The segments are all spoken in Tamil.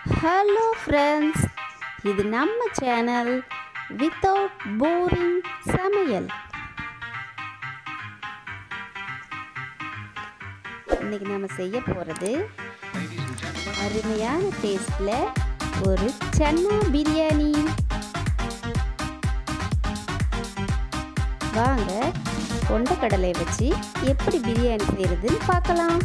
ஹலோ ஃப்ரெண்ட்ஸ் இது நம்ம சேனல் வித்தவுட் போரிங் சமையல் இன்னைக்கு நம்ம செய்ய போகிறது அருமையான டேஸ்டில் ஒரு சன்னா பிரியாணி வாங்க கொண்டக்கடலை வச்சு எப்படி பிரியாணி செய்கிறதுன்னு பார்க்கலாம்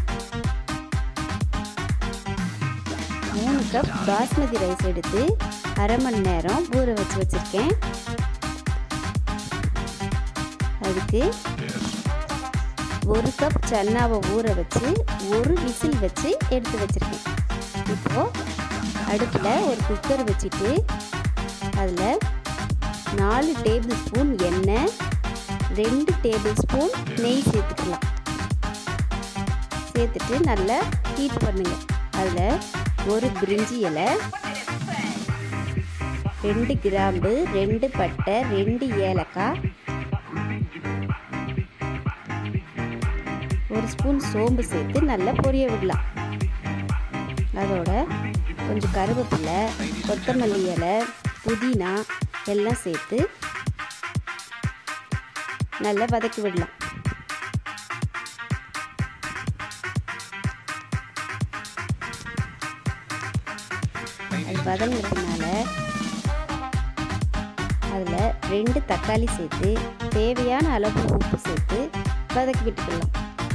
மூணு கப் பாஸ்மதி ரைஸ் எடுத்து அரை மணி நேரம் ஊற வச்சு வச்சுருக்கேன் அதுக்கு ஒரு கப் சன்னாவை ஊற வச்சு ஒரு விசில் வச்சு எடுத்து வச்சுருக்கேன் இப்போது அடுப்பில் ஒரு குக்கர் வச்சுட்டு அதில் நாலு டேபிள் ஸ்பூன் எண்ணெய் ரெண்டு டேபிள் ஸ்பூன் நெய் சேர்த்துக்கலாம் சேர்த்துட்டு நல்லா ஹீட் பண்ணுங்க அதில் ஒரு பிரிஞ்சி இலை ரெண்டு கிராம்பு ரெண்டு பட்டை ரெண்டு ஏலக்காய் ஒரு ஸ்பூன் சோம்பு சேர்த்து நல்லா பொரிய விடலாம் அதோட கொஞ்சம் கருவேப்பிலை கொத்தமல்லி இலை புதினா எல்லாம் சேர்த்து நல்லா வதக்கி விடலாம் அது வதங்கிறதுனால அதில் ரெண்டு தக்காளி சேர்த்து தேவையான அளவு உப்பு சேர்த்து வதக்கி விட்டுக்கலாம்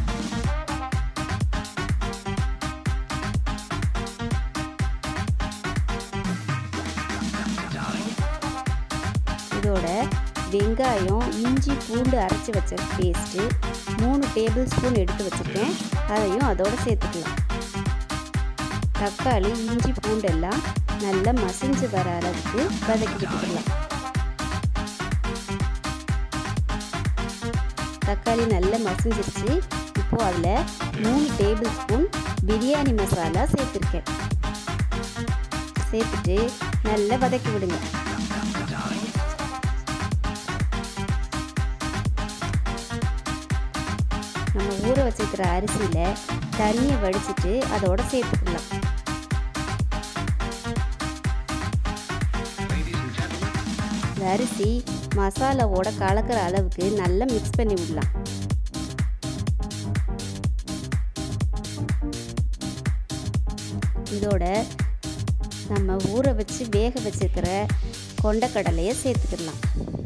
இதோட வெங்காயம் இஞ்சி பூண்டு அரைச்சி வச்ச பேஸ்ட்டு மூணு டேபிள் ஸ்பூன் எடுத்து வச்சுருக்கேன் அதையும் அதோடு சேர்த்துக்கலாம் தக்காளி இஞ்சி பூண்டெல்லாம் நல்லா மசிஞ்சு வர அளவுக்கு வதக்கி விட்டுக்கலாம் தக்காளி நல்லா மசிஞ்சிருச்சு இப்போது அதில் மூணு டேபிள் ஸ்பூன் பிரியாணி மசாலா சேர்த்துருக்கேன் சேர்த்துட்டு நல்லா வதக்கி விடுங்க நம்ம ஊற வச்சுக்கிற அரிசியில் தண்ணியை வடிச்சிட்டு அதோட சேர்த்துக்கலாம் இந்த அரிசி மசாலாவோட கலக்கிற அளவுக்கு நல்லா மிக்ஸ் பண்ணி விடலாம் இதோட நம்ம ஊற வச்சு வேக வச்சுருக்கிற கொண்டக்கடலையை சேர்த்துக்கிடலாம்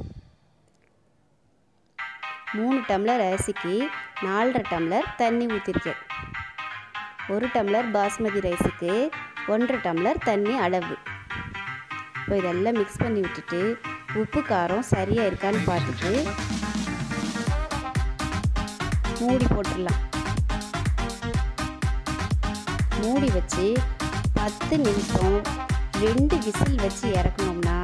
மூணு டம்ளர் அரிசிக்கு நாலரை டம்ளர் தண்ணி ஊற்றிருக்கேன் ஒரு டம்ளர் பாஸ்மதி ரைஸுக்கு ஒன்றரை டம்ளர் தண்ணி அளவு இப்போ இதெல்லாம் மிக்ஸ் பண்ணி விட்டுட்டு உப்பு காரம் சரியாக இருக்கான்னு பார்த்துட்டு மூடி போட்டுடலாம் மூடி வச்சு பத்து நிமிஷம் ரெண்டு விசில் வச்சு இறக்கணும்னா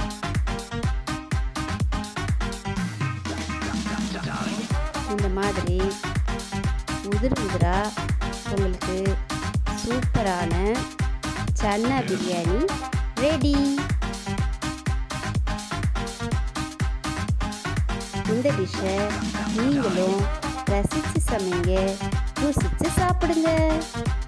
இந்த மாதிரி உதிர் உதிரா உங்களுக்கு சூப்பரான சன்னா பிரியாணி ரெடி இந்த டிஷ்ஷை நீங்களும் ரசித்து சமைங்க ருசித்து சாப்பிடுங்க